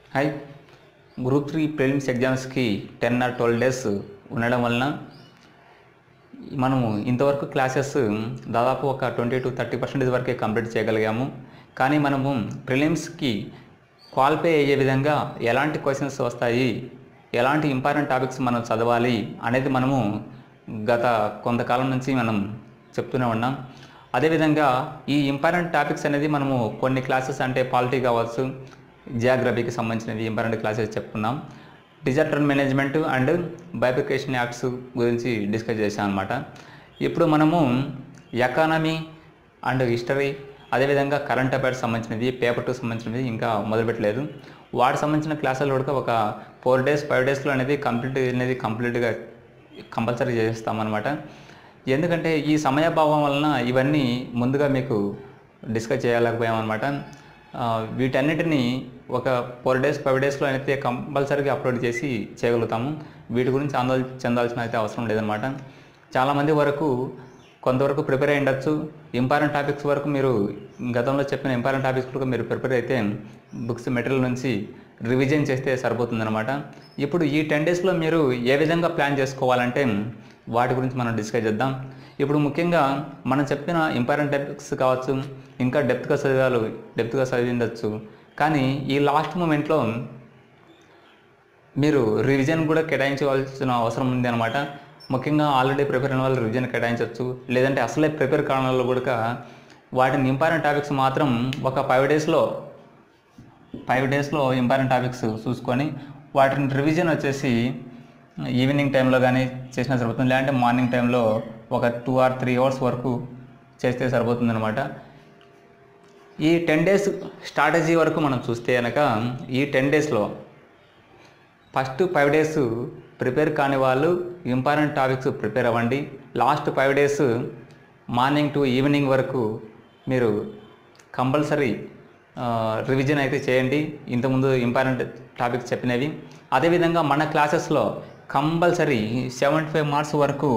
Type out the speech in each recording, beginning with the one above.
hi group three prelims ఎగ్జామ్స్కి ten or twelve days ఉండడం వలన మనము ఇంతవరకు క్లాసెస్ దాదాపు ఒక ట్వంటీ టు థర్టీ పర్సెంటేజ్ వరకే కంప్లీట్ చేయగలిగాము కానీ మనము ప్రిలిమ్స్కి క్వాలిఫై అయ్యే విధంగా ఎలాంటి క్వశ్చన్స్ వస్తాయి ఎలాంటి ఇంపార్టెంట్ టాపిక్స్ మనం చదవాలి అనేది మనము గత కొంతకాలం నుంచి మనం చెప్తూనే ఉన్నాం అదేవిధంగా ఈ ఇంపార్టెంట్ టాపిక్స్ అనేది మనము కొన్ని క్లాసెస్ అంటే పాలిటీ కావచ్చు జియాగ్రఫీకి సంబంధించినవి ఇంపార్టెంట్ క్లాసెస్ చెప్పుకున్నాం disaster management and bifurcation acts గురించి డిస్కస్ చేశాం అనమాట ఇప్పుడు మనము ఎకానమీ అండ్ హిస్టరీ అదేవిధంగా కరెంట్ అఫైర్స్ సంబంధించినవి పేపర్ టూ సంబంధించినవి ఇంకా మొదలుపెట్టలేదు వాటికి సంబంధించిన క్లాసులు కూడా ఒక ఫోర్ డేస్ ఫైవ్ డేస్లో అనేది కంప్లీట్ అనేది కంప్లీట్గా కంపల్సరీ చేస్తామన్నమాట ఎందుకంటే ఈ సమయభావం వలన ఇవన్నీ ముందుగా మీకు డిస్కస్ చేయలేకపోయామన్నమాట ఆ, వీటన్నిటిని ఒక ఫోర్ డేస్ ఫైవ్ డేస్లో అయితే కంపల్సరీగా అప్లోడ్ చేసి చేయగలుగుతాము వీటి గురించి ఆందోళన చెందాల్సిన అయితే అవసరం లేదనమాట చాలామంది వరకు కొంతవరకు ప్రిపేర్ అయి ఉండొచ్చు ఇంపార్టెంట్ టాపిక్స్ వరకు మీరు గతంలో చెప్పిన ఇంపార్టెంట్ టాపిక్స్ వరకు మీరు ప్రిపేర్ అయితే బుక్స్ మెటీరియల్ నుంచి రివిజన్ చేస్తే సరిపోతుందన్నమాట ఇప్పుడు ఈ టెన్ డేస్లో మీరు ఏ విధంగా ప్లాన్ చేసుకోవాలంటే వాటి గురించి మనం డిస్కస్ చేద్దాం ఇప్పుడు ముఖ్యంగా మనం చెప్పిన ఇంపార్టెంట్ టాపిక్స్ కావచ్చు ఇంకా డెప్త్గా చదివాలు డెప్త్గా చదివిండొచ్చు కానీ ఈ లాస్ట్ మూమెంట్లో మీరు రివిజన్ కూడా కేటాయించవలసిన అవసరం ఉంది అనమాట ముఖ్యంగా ఆల్రెడీ ప్రిపేర్ అయిన వాళ్ళు రివిజన్ కేటాయించవచ్చు లేదంటే అసలే ప్రిపేర్ కావడం వల్ల కూడా వాటిని ఇంపార్టెంట్ టాపిక్స్ మాత్రం ఒక ఫైవ్ డేస్లో ఫైవ్ డేస్లో ఇంపార్టెంట్ టాపిక్స్ చూసుకొని వాటిని రివిజన్ వచ్చేసి ఈవినింగ్ టైంలో కానీ చేసినా సరిపోతుంది లేదంటే మార్నింగ్ టైంలో ఒక టూ ఆర్ త్రీ అవర్స్ వరకు చేస్తే సరిపోతుంది అనమాట ఈ టెన్ డేస్ స్ట్రాటజీ వరకు మనం చూస్తే కనుక ఈ టెన్ డేస్లో ఫస్ట్ ఫైవ్ డేస్ ప్రిపేర్ కాని వాళ్ళు ఇంపార్టెంట్ టాపిక్స్ ప్రిపేర్ అవ్వండి last five days morning to evening వరకు మీరు కంపల్సరీ రివిజన్ అయితే చేయండి ఇంతకుముందు ఇంపార్టెంట్ టాపిక్స్ చెప్పినవి అదేవిధంగా మన క్లాసెస్లో కంపల్సరీ సెవెంటీ ఫైవ్ మార్క్స్ వరకు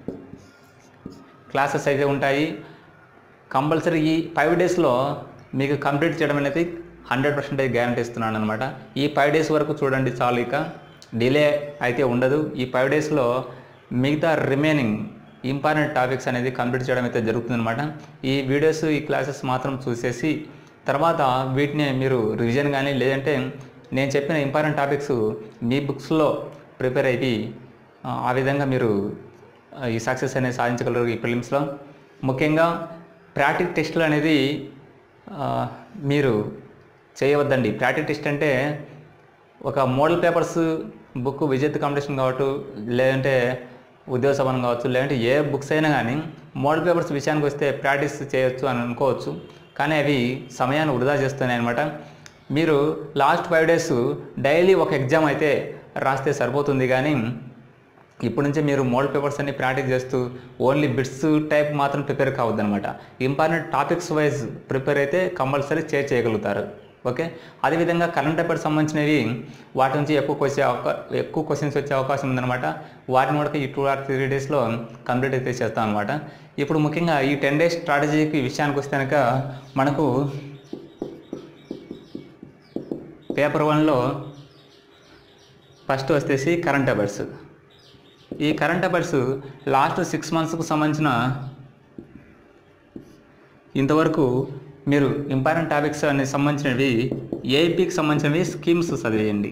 క్లాసెస్ అయితే ఉంటాయి కంపల్సరీ ఈ ఫైవ్ డేస్లో మీకు కంప్లీట్ చేయడం అనేది హండ్రెడ్ పర్సెంటేజ్ గ్యారంటీ ఇస్తున్నాను అనమాట ఈ ఫైవ్ డేస్ వరకు చూడండి చాలు ఇక డిలే అయితే ఉండదు ఈ ఫైవ్ డేస్లో మిగతా రిమైనింగ్ ఇంపార్టెంట్ టాపిక్స్ అనేది కంప్లీట్ చేయడం అయితే జరుగుతుందన్నమాట ఈ వీడియోస్ ఈ క్లాసెస్ మాత్రం చూసేసి తర్వాత వీటిని మీరు రివిజన్ కానీ లేదంటే నేను చెప్పిన ఇంపార్టెంట్ టాపిక్స్ మీ బుక్స్లో ప్రిపేర్ అయ్యి ఆ, ఆ విధంగా మీరు ఆ, ఈ సక్సెస్ అనేది సాధించగలరు ఈ ప్రిలిమ్స్లో ముఖ్యంగా ప్రాక్టిక్ టెస్టులు అనేది ఆ, మీరు చేయవద్దండి ప్రాక్టిక్ టెస్ట్ అంటే ఒక model papers book Vijetha competition కావచ్చు లేదంటే ఉద్యోగ సభనం కావచ్చు లేదంటే ఏ బుక్స్ అయినా కానీ మోడల్ పేపర్స్ విషయానికి వస్తే ప్రాక్టీస్ చేయొచ్చు అని అనుకోవచ్చు కానీ అవి సమయాన్ని వృధా చేస్తున్నాయి అనమాట మీరు లాస్ట్ ఫైవ్ డేస్ డైలీ ఒక ఎగ్జామ్ అయితే రాస్తే సరిపోతుంది కానీ ఇప్పటి నుంచే మీరు మోడల్ పేపర్స్ అన్ని ప్రాక్టీస్ చేస్తూ ఓన్లీ బిట్స్ టైప్ మాత్రం ప్రిపేర్ కావద్దనమాట ఇంపార్టెంట్ టాపిక్స్ వైజ్ ప్రిపేర్ అయితే కంపల్సరీ చే చేయగలుగుతారు ఓకే అదేవిధంగా కరెంట్ అఫైర్స్ సంబంధించినవి వాటి నుంచి ఎక్కువ క్వశ్చన్ అవకా ఎక్కువ క్వశ్చన్స్ వచ్చే అవకాశం ఉందన్నమాట వాటిని కూడా ఈ టూ ఆర్ త్రీ డేస్లో కంప్లీట్ అయితే చేస్తాం అనమాట ఇప్పుడు ముఖ్యంగా ఈ టెన్ డేస్ స్ట్రాటజీకి విషయానికి వస్తే కనుక మనకు పేపర్ వన్లో ఫస్ట్ వచ్చేసి కరెంట్ అఫైర్స్ ఈ కరెంట్ అఫైర్స్ లాస్ట్ సిక్స్ మంత్స్కు సంబంధించిన ఇంతవరకు మీరు ఇంపార్టెంట్ టాపిక్స్ అనే సంబంధించినవి ఏపీకి సంబంధించినవి స్కీమ్స్ చదివేయండి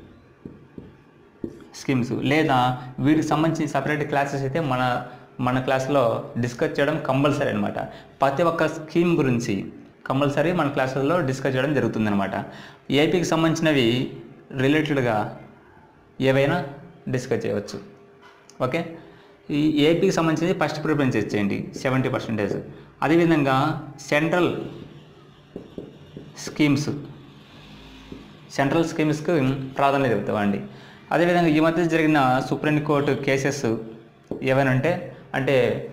స్కీమ్స్ లేదా వీటికి సంబంధించి సపరేట్ క్లాసెస్ అయితే మన మన క్లాస్లో డిస్కస్ చేయడం కంపల్సరీ అనమాట ప్రతి ఒక్క స్కీమ్ గురించి కంపల్సరీ మన క్లాసుల్లో డిస్కస్ చేయడం జరుగుతుందన్నమాట ఏపీకి సంబంధించినవి రిలేటెడ్గా ఏవైనా డిస్కస్ చేయవచ్చు ఓకే ఈ ఏపీకి సంబంధించి ఫస్ట్ ప్రిఫరెన్స్ ఇచ్చేయండి సెవెంటీ పర్సెంటేజ్ అదేవిధంగా సెంట్రల్ స్కీమ్స్ సెంట్రల్ స్కీమ్స్కి ప్రాధాన్యత ఇవ్వండి అదేవిధంగా ఈ మధ్య జరిగిన సుప్రీంకోర్టు కేసెస్ ఏవైనా ఉంటే అంటే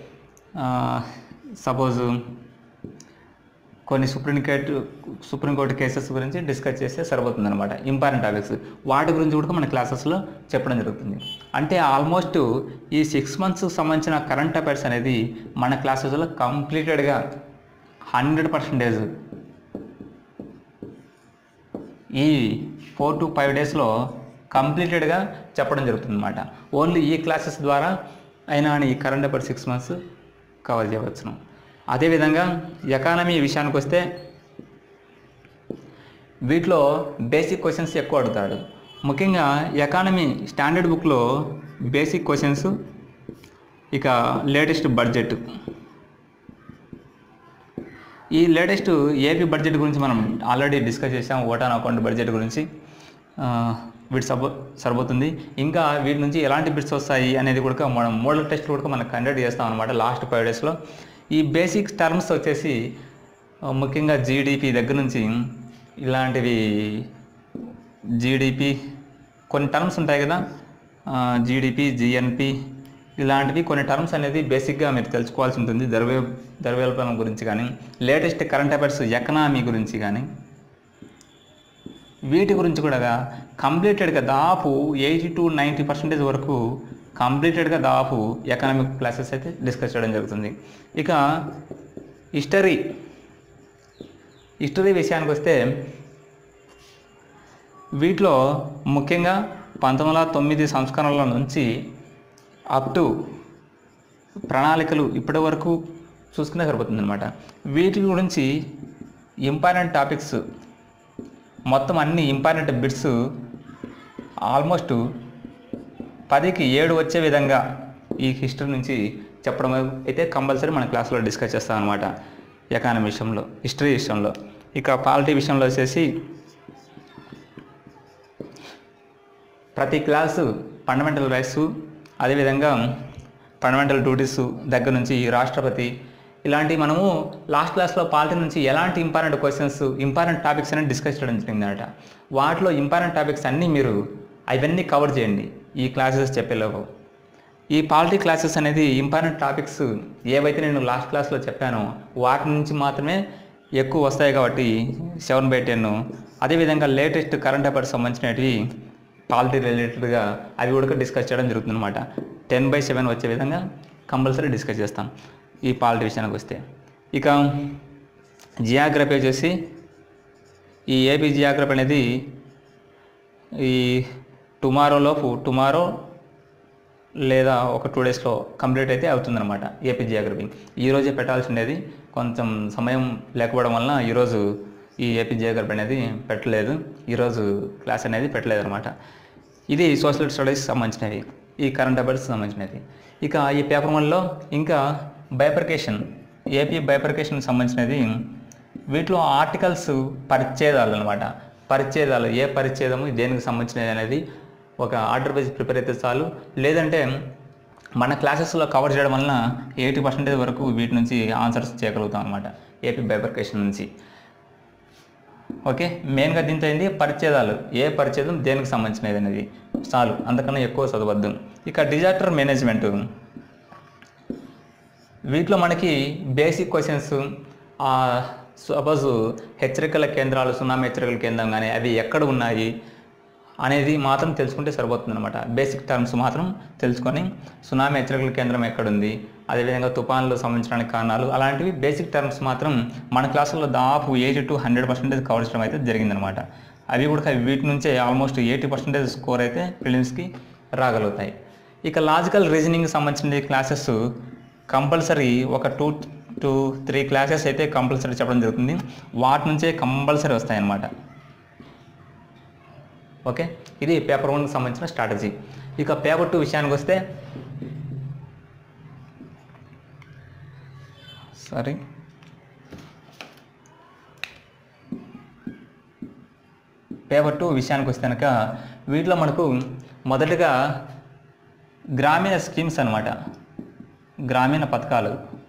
సపోజ్ కొన్ని సుప్రీంకోర్టు సుప్రీంకోర్టు కేసెస్ గురించి డిస్కస్ చేస్తే సరిపోతుంది అనమాట ఇంపార్టెంట్ టాపిక్స్ వాటి గురించి కూడా మన క్లాసెస్లో చెప్పడం జరుగుతుంది అంటే ఆల్మోస్ట్ ఈ సిక్స్ మంత్స్కి సంబంధించిన కరెంట్ అఫైర్స్ అనేది మన క్లాసెస్లో కంప్లీటెడ్గా హండ్రెడ్ పర్సెంటేజ్ ఈ ఫోర్ టు ఫైవ్ డేస్లో కంప్లీటెడ్గా చెప్పడం జరుగుతుంది అనమాట ఓన్లీ ఈ క్లాసెస్ ద్వారా అయినా ఈ current affair six months cover చేయవచ్చును అదేవిధంగా ఎకానమీ విషయానికి వస్తే వీటిలో బేసిక్ క్వశ్చన్స్ ఎక్కువ అడుగుతాడు ముఖ్యంగా ఎకానమీ స్టాండర్డ్ బుక్లో బేసిక్ క్వశ్చన్స్ ఇక లేటెస్ట్ బడ్జెట్ ఈ లేటెస్ట్ ఏపీ బడ్జెట్ గురించి మనం ఆల్రెడీ డిస్కస్ చేసాం ఓటాన్ అకౌంట్ బడ్జెట్ గురించి ఆ, వీటి సబో సరిపోతుంది ఇంకా వీటి నుంచి ఎలాంటి బిట్స్ వస్తాయి అనేది కూడా మనం మోడల్ టెస్ట్ కూడా మనం కండక్ట్ చేస్తాం అనమాట లాస్ట్ ఫైవ్ డేస్లో ఈ బేసిక్ టర్మ్స్ వచ్చేసి ఆ, ముఖ్యంగా జీడిపి దగ్గర నుంచి ఇలాంటివి జీడిపి కొన్ని టర్మ్స్ ఉంటాయి కదా జీడిపి జిఎన్పి ఇలాంటివి కొన్ని టర్మ్స్ అనేది బేసిక్గా మీరు తెలుసుకోవాల్సి ఉంటుంది ద్రవ్య ద్రవ్యోల్బణం గురించి కానీ లేటెస్ట్ కరెంట్ అఫైర్స్ ఎకనామీ గురించి కానీ వీటి గురించి కూడా కంప్లీటెడ్గా దాదాపు ఎయిటీ టు నైంటీ పర్సెంటేజ్ వరకు కంప్లీటెడ్గా దాదాపు ఎకనామిక్ క్లాసెస్ అయితే డిస్కస్ చేయడం జరుగుతుంది ఇక హిస్టరీ హిస్టరీ విషయానికి వస్తే వీటిలో ముఖ్యంగా పంతొమ్మిది వందల తొమ్మిది సంస్కరణల నుంచి అప్ టు ప్రణాళికలు ఇప్పటి వరకు చూసుకునే సరిపోతుంది అనమాట వీటి గురించి ఇంపార్టెంట్ టాపిక్స్ మొత్తం అన్ని ఇంపార్టెంట్ బిట్స్ ఆల్మోస్ట్ పదికి ఏడు వచ్చే విధంగా ఈ హిస్టరీ నుంచి చెప్పడం అయితే కంపల్సరీ మన క్లాస్లో డిస్కస్ చేస్తాం అనమాట ఎకానమీ విషయంలో హిస్టరీ విషయంలో ఇక పాలిటీ విషయంలో వచ్చేసి ప్రతి క్లాసు ఫండమెంటల్ రైట్స్ అదేవిధంగా ఫండమెంటల్ డ్యూటీస్ దగ్గర నుంచి రాష్ట్రపతి ఇలాంటి మనము లాస్ట్ క్లాస్లో పాలిటీ నుంచి ఎలాంటి ఇంపార్టెంట్ క్వశ్చన్స్ ఇంపార్టెంట్ టాపిక్స్ అనేది డిస్కస్ చేయడం జరిగిందన్నమాట వాటిలో ఇంపార్టెంట్ టాపిక్స్ అన్నీ మీరు అవన్నీ కవర్ చేయండి ఈ క్లాసెస్ చెప్పేలోపు ఈ పాలిటీ క్లాసెస్ అనేది ఇంపార్టెంట్ టాపిక్స్ ఏవైతే నేను లాస్ట్ క్లాస్లో చెప్పానో వాటి నుంచి మాత్రమే ఎక్కువ వస్తాయి కాబట్టి సెవెన్ బై టెన్ అదేవిధంగా లేటెస్ట్ కరెంట్ అఫైర్స్ సంబంధించినవి పాలిటీ రిలేటెడ్గా అవి కూడా డిస్కస్ చేయడం జరుగుతుంది అనమాట టెన్ బై సెవెన్ వచ్చే విధంగా కంపల్సరీ డిస్కస్ చేస్తాం ఈ పాలిటీ విషయానికి వస్తే ఇక జియాగ్రఫీ వచ్చేసి ఈ ఏపీ జియాగ్రఫీ అనేది ఈ టుమారో లోపు టుమారో లేదా ఒక టూ డేస్లో కంప్లీట్ అయితే అవుతుందన్నమాట ఏపీ జియోగ్రఫీ ఈరోజే పెట్టాల్సి ఉండేది కొంచెం సమయం లేకపోవడం వలన ఈరోజు ఈ ఏపీ జియోగ్రఫీ అనేది పెట్టలేదు ఈరోజు క్లాస్ అనేది పెట్టలేదు అనమాట ఇది సోషల్ స్టడీస్ సంబంధించినవి ఈ కరెంట్ అఫైర్స్ సంబంధించినవి ఇక ఈ పేపర్ వన్లో ఇంకా బైపర్కేషన్ ఏపీ బైపర్కేషన్ సంబంధించినది వీటిలో ఆర్టికల్స్ పరిచ్ఛేదాలు అనమాట పరిచ్ఛేదాలు ఏ పరిచ్ఛేదము దేనికి సంబంధించినది అనేది ఒక ఆర్డర్ వైజ్ ప్రిపేర్ అయితే చాలు లేదంటే మన క్లాసెస్లో కవర్ చేయడం వలన ఎయిటీ పర్సెంటేజ్ వరకు వీటి నుంచి ఆన్సర్స్ చేయగలుగుతాం అనమాట ఏపీ బైపర్కేషన్ నుంచి ఓకే మెయిన్గా దీంతో ఏంటి పరిచ్ఛేదాలు ఏ పరిచ్ఛేదం దేనికి సంబంధించినది అనేది చాలు అంతకన్నా ఎక్కువ చదవద్దు ఇక డిజాస్టర్ మేనేజ్మెంట్ వీటిలో మనకి బేసిక్ క్వశ్చన్స్ సపోజ్ హెచ్చరికల కేంద్రాలు సునామీ హెచ్చరికల కేంద్రం కానీ అవి ఎక్కడ ఉన్నాయి అనేది మాత్రం తెలుసుకుంటే సరిపోతుంది అనమాట బేసిక్ టర్మ్స్ మాత్రం తెలుసుకొని సునామీ హెచ్చరికల కేంద్రం ఎక్కడుంది అదేవిధంగా తుఫాన్లు సంబంధించడానికి కారణాలు అలాంటివి బేసిక్ టర్మ్స్ మాత్రం మన క్లాసుల్లో దాదాపు eighty to hundred percentage cover చేయడం అయితే జరిగిందనమాట అవి కూడా వీటి నుంచే ఆల్మోస్ట్ ఎయిటీ పర్సెంటేజ్ స్కోర్ అయితే ఫిలిమ్స్కి రాగలుగుతాయి ఇక లాజికల్ రీజనింగ్ సంబంధించిన క్లాసెస్ కంపల్సరీ ఒక టూ టూ త్రీ క్లాసెస్ అయితే కంపల్సరీ చెప్పడం జరుగుతుంది వాటి నుంచే కంపల్సరీ వస్తాయన్నమాట ఓకే ఇది పేపర్ వన్కి సంబంధించిన స్ట్రాటజీ ఇక పేపర్ టూ విషయానికి వస్తే సారీ పేపర్ టూ విషయానికి వస్తే కనుక వీటిలో మనకు మొదటగా గ్రామీణ స్కీమ్స్ అన్నమాట గ్రామీణ పథకాలు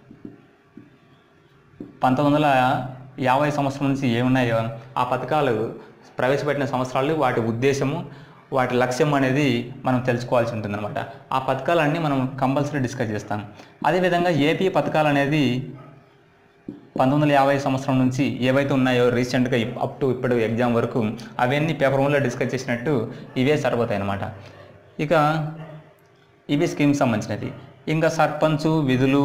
పంతొమ్మిది వందల యాభై సంవత్సరం నుంచి ఏమున్నాయో ఆ పథకాలు ప్రవేశపెట్టిన సంవత్సరాలు వాటి ఉద్దేశము వాటి లక్ష్యం అనేది మనం తెలుసుకోవాల్సి ఉంటుందన్నమాట ఆ పథకాలన్నీ మనం కంపల్సరీ డిస్కస్ చేస్తాం అదేవిధంగా ఏపీ పథకాలు అనేది పంతొమ్మిది వందల యాభై సంవత్సరం నుంచి ఏవైతే ఉన్నాయో రీసెంట్గా అప్ టు ఇప్పుడు ఎగ్జామ్ వరకు అవన్నీ పేపర్ వన్లో డిస్కస్ చేసినట్టు ఇవే సరిపోతాయి అన్నమాట ఇక ఇవి స్కీమ్స్ సంబంధించినది ఇంకా సర్పంచ్ విధులు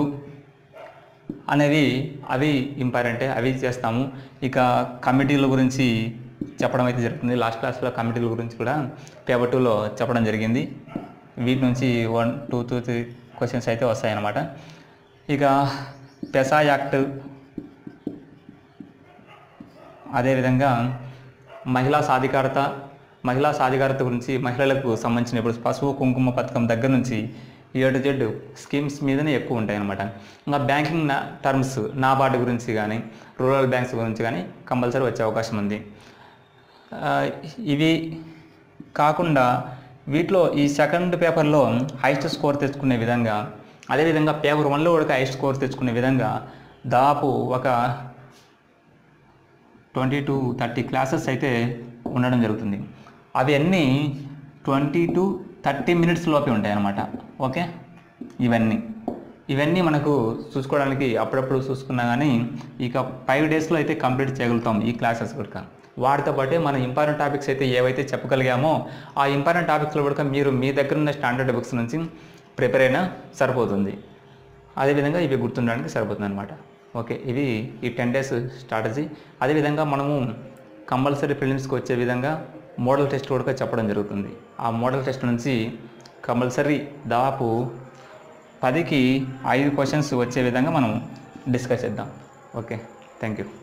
అనేవి అవి ఇంపార్టెంటే అవి చేస్తాము ఇక కమిటీల గురించి చెప్పడం అయితే జరుగుతుంది లాస్ట్ క్లాస్లో కమిటీల గురించి కూడా పేపర్ టూలో చెప్పడం జరిగింది వీటి నుంచి one two two three questions అయితే వస్తాయన్నమాట ఇక పెసా యాక్ట్ అదేవిధంగా మహిళా సాధికారత మహిళా సాధికారత గురించి మహిళలకు సంబంధించిన ఇప్పుడు పసుపు కుంకుమ పథకం దగ్గర నుంచి ఏ టు జెడ్ స్కీమ్స్ మీదనే ఎక్కువ ఉంటాయి అన్నమాట ఇంకా బ్యాంకింగ్ నా టర్మ్స్ నాబార్డు గురించి కానీ రూరల్ బ్యాంక్స్ గురించి కానీ కంపల్సరీ వచ్చే అవకాశం ఉంది ఆ, ఇవి కాకుండా వీటిలో ఈ సెకండ్ పేపర్లో హైయెస్ట్ స్కోర్ తెచ్చుకునే విధంగా అదేవిధంగా పేపర్ వన్లో కూడా హైయెస్ట్ స్కోర్ తెచ్చుకునే విధంగా దాదాపు ఒక ట్వంటీ టు థర్టీ క్లాసెస్ అయితే ఉండడం జరుగుతుంది అవి అన్నీ ట్వంటీ టు థర్టీ మినిట్స్ లోపే ఉంటాయి అన్నమాట ఓకే ఇవన్నీ ఇవన్నీ మనకు చూసుకోవడానికి అప్పుడప్పుడు చూసుకున్నా కానీ ఇక ఫైవ్ డేస్లో అయితే కంప్లీట్ చేయగలుగుతాం ఈ క్లాసెస్ కూడా వాటితో పాటే మన ఇంపార్టెంట్ టాపిక్స్ అయితే ఏవైతే చెప్పగలిగామో ఆ ఇంపార్టెంట్ టాపిక్స్లో కూడా మీరు మీ దగ్గర ఉన్న స్టాండర్డ్ బుక్స్ నుంచి ప్రిపేర్ అయినా సరిపోతుంది అదేవిధంగా ఇవి గుర్తుండడానికి సరిపోతుంది అనమాట ఓకే ఇది ఈ టెన్ డేస్ స్ట్రాటజీ అదేవిధంగా మనము కంపల్సరీ ఫిలిమ్స్కి వచ్చే విధంగా మోడల్ టెస్ట్ కూడా చెప్పడం జరుగుతుంది ఆ మోడల్ టెస్ట్ నుంచి కంపల్సరీ దాదాపు పదికి ఐదు క్వశ్చన్స్ వచ్చే విధంగా మనం డిస్కస్ చేద్దాం ఓకే థ్యాంక్ యూ